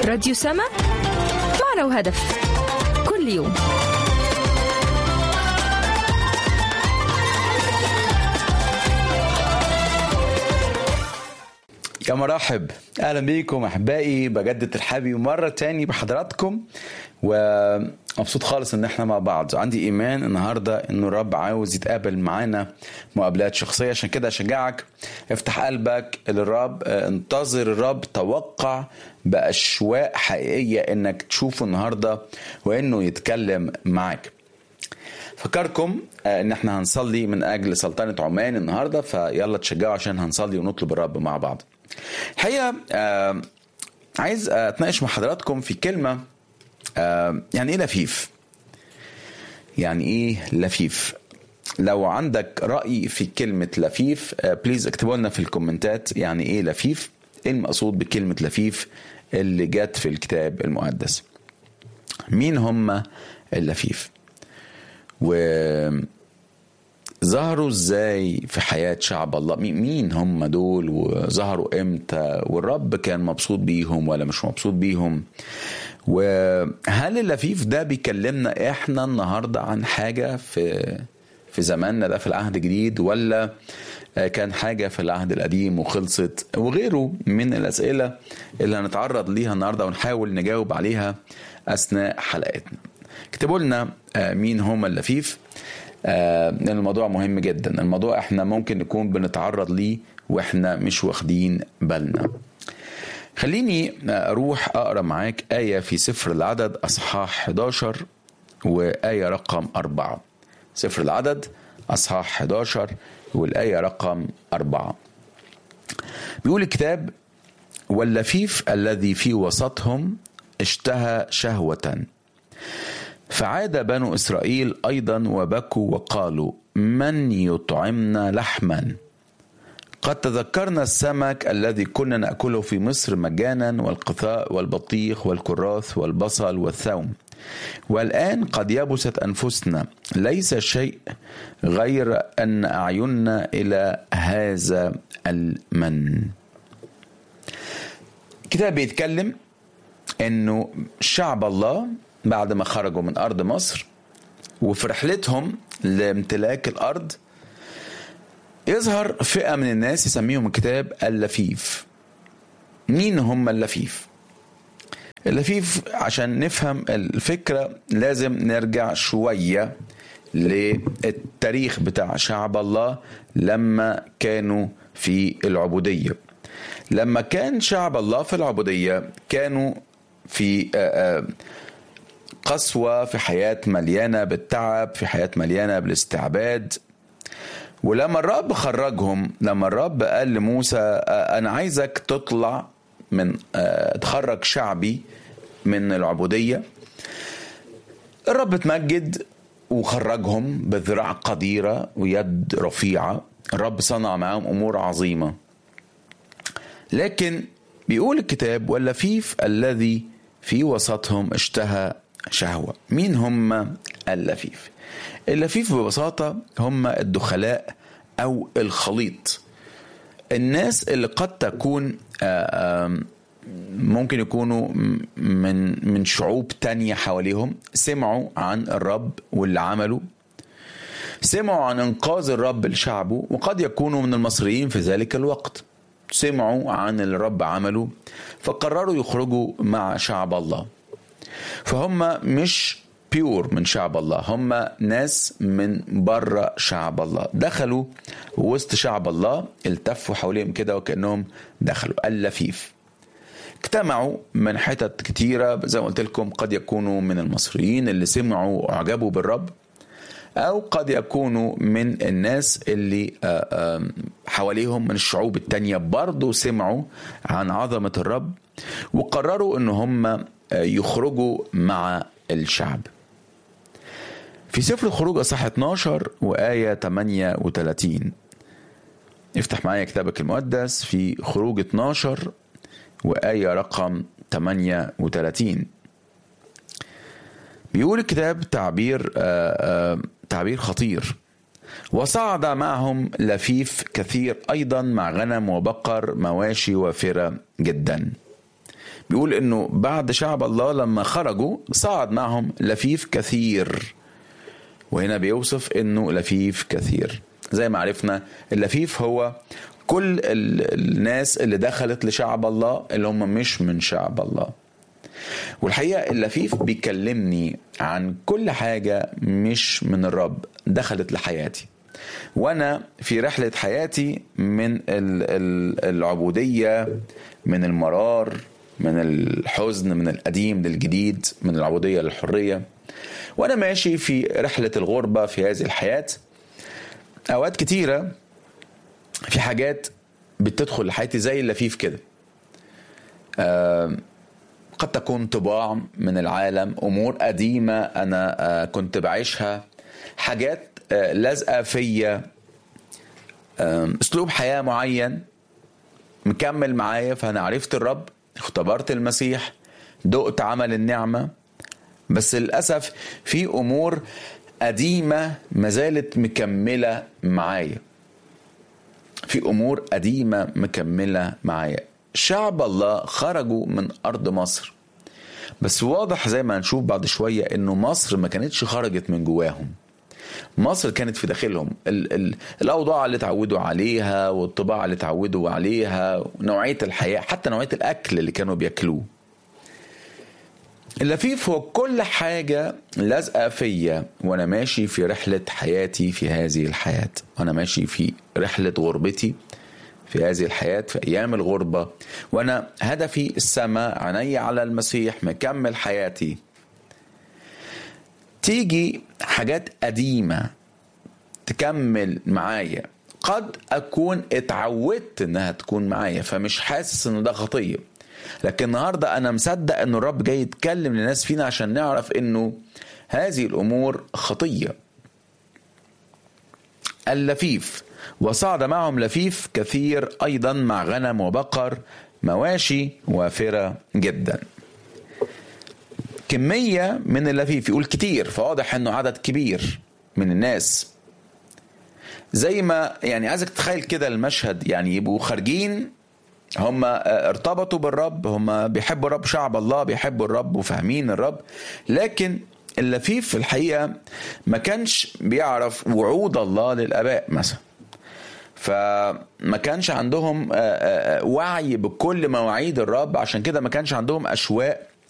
راديو سما معنا وهدف كل يوم يا مرحب اهلا بيكم احبائي بجدد ترحابي مره تاني بحضراتكم ومبسوط خالص ان احنا مع بعض عندي ايمان النهارده انه الرب عاوز يتقابل معانا مقابلات شخصيه عشان كده اشجعك افتح قلبك للرب اه، انتظر الرب توقع باشواق حقيقيه انك تشوفه النهارده وانه يتكلم معاك فكركم آه، ان احنا هنصلي من اجل سلطنه عمان النهارده فيلا تشجعوا عشان هنصلي ونطلب الرب مع بعض. الحقيقه آه، عايز اتناقش مع حضراتكم في كلمه آه، يعني ايه لفيف؟ يعني ايه لفيف؟ لو عندك راي في كلمه لفيف آه، بليز اكتبوا لنا في الكومنتات يعني ايه لفيف؟ ايه المقصود بكلمه لفيف اللي جت في الكتاب المقدس؟ مين هم اللفيف؟ وظهروا ازاي في حياة شعب الله مي- مين هم دول وظهروا امتى والرب كان مبسوط بيهم ولا مش مبسوط بيهم وهل اللفيف ده بيكلمنا احنا النهاردة عن حاجة في في زماننا ده في العهد الجديد ولا كان حاجة في العهد القديم وخلصت وغيره من الأسئلة اللي هنتعرض ليها النهاردة ونحاول نجاوب عليها أثناء حلقتنا اكتبوا لنا آه، مين هم اللفيف آه، لان الموضوع مهم جدا الموضوع احنا ممكن نكون بنتعرض ليه واحنا مش واخدين بالنا خليني آه، اروح اقرا معاك ايه في سفر العدد اصحاح 11 وايه رقم 4 سفر العدد اصحاح 11 والايه رقم 4 بيقول الكتاب واللفيف الذي في وسطهم اشتهى شهوه فعاد بنو اسرائيل ايضا وبكوا وقالوا من يطعمنا لحما قد تذكرنا السمك الذي كنا ناكله في مصر مجانا والقثاء والبطيخ والكراث والبصل والثوم والان قد يبست انفسنا ليس شيء غير ان اعيننا الى هذا المن الكتاب بيتكلم انه شعب الله بعد ما خرجوا من ارض مصر وفي رحلتهم لامتلاك الارض يظهر فئه من الناس يسميهم الكتاب اللفيف مين هم اللفيف اللفيف عشان نفهم الفكره لازم نرجع شويه للتاريخ بتاع شعب الله لما كانوا في العبوديه لما كان شعب الله في العبوديه كانوا في آه، آه، قسوة في حياة مليانة بالتعب في حياة مليانة بالاستعباد ولما الرب خرجهم لما الرب قال لموسى آه، أنا عايزك تطلع من آه، تخرج شعبي من العبودية الرب اتمجد وخرجهم بذراع قديرة ويد رفيعة الرب صنع معاهم أمور عظيمة لكن بيقول الكتاب واللفيف الذي في وسطهم اشتهى شهوة مين هم اللفيف اللفيف ببساطة هم الدخلاء أو الخليط الناس اللي قد تكون آه، آم، ممكن يكونوا من من شعوب تانية حواليهم سمعوا عن الرب واللي عمله سمعوا عن انقاذ الرب لشعبه وقد يكونوا من المصريين في ذلك الوقت سمعوا عن اللي الرب عمله فقرروا يخرجوا مع شعب الله فهم مش بيور من شعب الله هم ناس من بره شعب الله دخلوا وسط شعب الله التفوا حواليهم كده وكانهم دخلوا اللفيف اجتمعوا من حتت كتيرة زي ما قلت لكم قد يكونوا من المصريين اللي سمعوا وأعجبوا بالرب أو قد يكونوا من الناس اللي آه، آم، حواليهم من الشعوب التانية برضو سمعوا عن عظمة الرب وقرروا ان هم آه، يخرجوا مع الشعب في سفر الخروج اصح 12 وآية 38 افتح معايا كتابك المقدس في خروج 12 وآية رقم 38 بيقول الكتاب تعبير آآ آآ تعبير خطير وصعد معهم لفيف كثير أيضا مع غنم وبقر مواشي وافرة جدا بيقول انه بعد شعب الله لما خرجوا صعد معهم لفيف كثير وهنا بيوصف انه لفيف كثير زي ما عرفنا اللفيف هو كل الناس اللي دخلت لشعب الله اللي هم مش من شعب الله والحقيقة اللفيف بيكلمني عن كل حاجة مش من الرب دخلت لحياتي وانا في رحله حياتي من العبوديه من المرار من الحزن من القديم للجديد من العبوديه للحريه وانا ماشي في رحله الغربه في هذه الحياه اوقات كتيره في حاجات بتدخل لحياتي زي اللفيف كده قد تكون طباع من العالم امور قديمه انا كنت بعيشها حاجات لازقه فيا اسلوب حياه معين مكمل معايا فانا عرفت الرب اختبرت المسيح دقت عمل النعمه بس للاسف في امور قديمه ما زالت مكمله معايا في امور قديمه مكمله معايا شعب الله خرجوا من ارض مصر بس واضح زي ما هنشوف بعد شويه انه مصر ما كانتش خرجت من جواهم مصر كانت في داخلهم ال ال الاوضاع اللي اتعودوا عليها والطباع اللي اتعودوا عليها ونوعيه الحياه حتى نوعيه الاكل اللي كانوا بياكلوه اللفيف هو كل حاجة لازقة فيا وأنا ماشي في رحلة حياتي في هذه الحياة وأنا ماشي في رحلة غربتي في هذه الحياة في أيام الغربة وأنا هدفي السماء عيني على المسيح مكمل حياتي تيجي حاجات قديمة تكمل معايا قد أكون اتعودت إنها تكون معايا فمش حاسس إن ده خطية لكن النهاردة أنا مصدق إن الرب جاي يتكلم للناس فينا عشان نعرف إنه هذه الأمور خطية اللفيف وصعد معهم لفيف كثير أيضا مع غنم وبقر مواشي وافرة جدا كمية من اللفيف يقول كتير فواضح انه عدد كبير من الناس زي ما يعني عايزك تتخيل كده المشهد يعني يبقوا خارجين هم ارتبطوا بالرب هم بيحبوا الرب شعب الله بيحبوا الرب وفاهمين الرب لكن اللفيف في الحقيقة ما كانش بيعرف وعود الله للآباء مثلا فما كانش عندهم وعي بكل مواعيد الرب عشان كده ما كانش عندهم أشواق